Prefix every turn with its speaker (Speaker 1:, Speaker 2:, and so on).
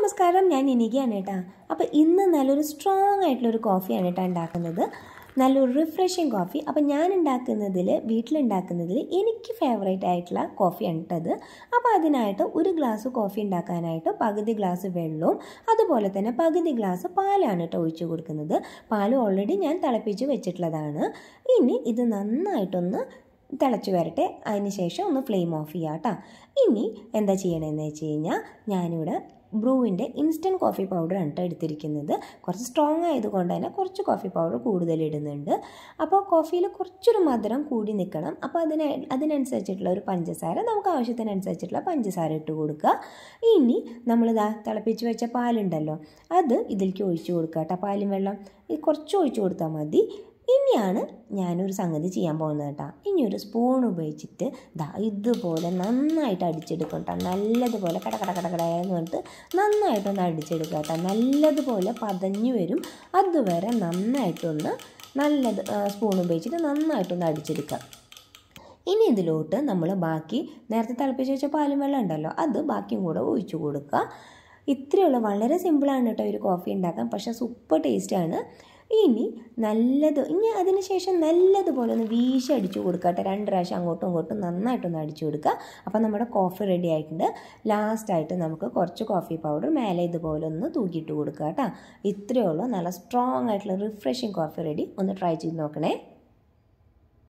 Speaker 1: നമസ്കാരം ഞാൻ ഇനികയാണ് കേട്ടോ അപ്പോൾ ഇന്ന് നല്ലൊരു സ്ട്രോങ് ആയിട്ടുള്ളൊരു കോഫിയാണ് കേട്ടോ ഉണ്ടാക്കുന്നത് നല്ലൊരു റിഫ്രഷിങ് കോഫി അപ്പോൾ ഞാൻ ഉണ്ടാക്കുന്നതിൽ വീട്ടിലുണ്ടാക്കുന്നതിൽ എനിക്ക് ഫേവറേറ്റ് ആയിട്ടുള്ള കോഫിയാണ് കേട്ടത് അപ്പോൾ അതിനായിട്ട് ഒരു ഗ്ലാസ് കോഫി ഉണ്ടാക്കാനായിട്ട് പകുതി ഗ്ലാസ് വെള്ളവും അതുപോലെ തന്നെ പകുതി ഗ്ലാസ് പാലാണ് കേട്ടോ ഒഴിച്ചു കൊടുക്കുന്നത് പാൽ ഓൾറെഡി ഞാൻ തിളപ്പിച്ച് വെച്ചിട്ടുള്ളതാണ് ഇനി ഇത് നന്നായിട്ടൊന്ന് തിളച്ച് വരട്ടെ അതിന് ശേഷം ഒന്ന് ഫ്ലെയിം ഓഫ് ചെയ്യാം കേട്ടോ ഇനി എന്താ ചെയ്യണമെന്ന് വെച്ച് കഴിഞ്ഞാൽ ഞാനിവിടെ ബ്രൂവിൻ്റെ ഇൻസ്റ്റൻറ്റ് കോഫി പൗഡറാണ് കേട്ടോ എടുത്തിരിക്കുന്നത് കുറച്ച് സ്ട്രോങ് ആയതുകൊണ്ട് തന്നെ കുറച്ച് കോഫി പൗഡർ കൂടുതൽ ഇടുന്നുണ്ട് അപ്പോൾ കോഫിയിൽ കുറച്ചൊരു മധുരം കൂടി നിൽക്കണം അപ്പോൾ അതിന് അതിനനുസരിച്ചിട്ടുള്ള ഒരു പഞ്ചസാര നമുക്ക് ആവശ്യത്തിനനുസരിച്ചിട്ടുള്ള പഞ്ചസാര ഇട്ട് കൊടുക്കുക ഇനി നമ്മളിതാ തിളപ്പിച്ച് വെച്ച പാലുണ്ടല്ലോ അത് ഇതിലേക്ക് ഒഴിച്ചു കൊടുക്കുക കേട്ടോ പാലും വെള്ളം ഇത് കുറച്ച് ഒഴിച്ചു കൊടുത്താൽ മതി ഇനിയാണ് ഞാനൊരു സംഗതി ചെയ്യാൻ പോകുന്നത് കേട്ടോ ഇനി ഒരു സ്പൂൺ ഉപയോഗിച്ചിട്ട് ദാ ഇതുപോലെ നന്നായിട്ട് അടിച്ചെടുക്കും കേട്ടോ നല്ലതുപോലെ കട കട കട കട എന്ന് പറഞ്ഞിട്ട് നന്നായിട്ടൊന്ന് അടിച്ചെടുക്കുക കേട്ടോ നല്ലതുപോലെ പതഞ്ഞു വരും അതുവരെ നന്നായിട്ടൊന്ന് നല്ലത് സ്പൂൺ ഉപയോഗിച്ചിട്ട് നന്നായിട്ടൊന്ന് അടിച്ചെടുക്കുക ഇനി ഇതിലോട്ട് നമ്മൾ ബാക്കി നേരത്തെ തിളപ്പിച്ച് വെച്ച പാലും വെള്ളം ഉണ്ടല്ലോ അത് ബാക്കിയും കൂടെ ഒഴിച്ചു കൊടുക്കുക ഇത്രയുള്ള വളരെ സിമ്പിളാണ് കേട്ടോ ഒരു കോഫി ഉണ്ടാക്കാൻ പക്ഷേ സൂപ്പർ ടേസ്റ്റാണ് ഇനി നല്ലത് ഇനി അതിന് ശേഷം നല്ലതുപോലെ ഒന്ന് വീശി അടിച്ചു കൊടുക്കുക കേട്ടോ രണ്ട് പ്രാവശ്യം അങ്ങോട്ടും ഇങ്ങോട്ടും നന്നായിട്ടൊന്ന് അടിച്ചു കൊടുക്കുക അപ്പോൾ നമ്മുടെ കോഫി റെഡി ആയിട്ടുണ്ട് ലാസ്റ്റായിട്ട് നമുക്ക് കുറച്ച് കോഫി പൗഡർ മേലെ ഇതുപോലെ ഒന്ന് തൂക്കിയിട്ട് കൊടുക്കുക കേട്ടോ ഇത്രയേ ഉള്ളൂ നല്ല സ്ട്രോങ് ആയിട്ടുള്ള റിഫ്രഷിങ് കോഫി റെഡി ഒന്ന് ട്രൈ ചെയ്ത് നോക്കണേ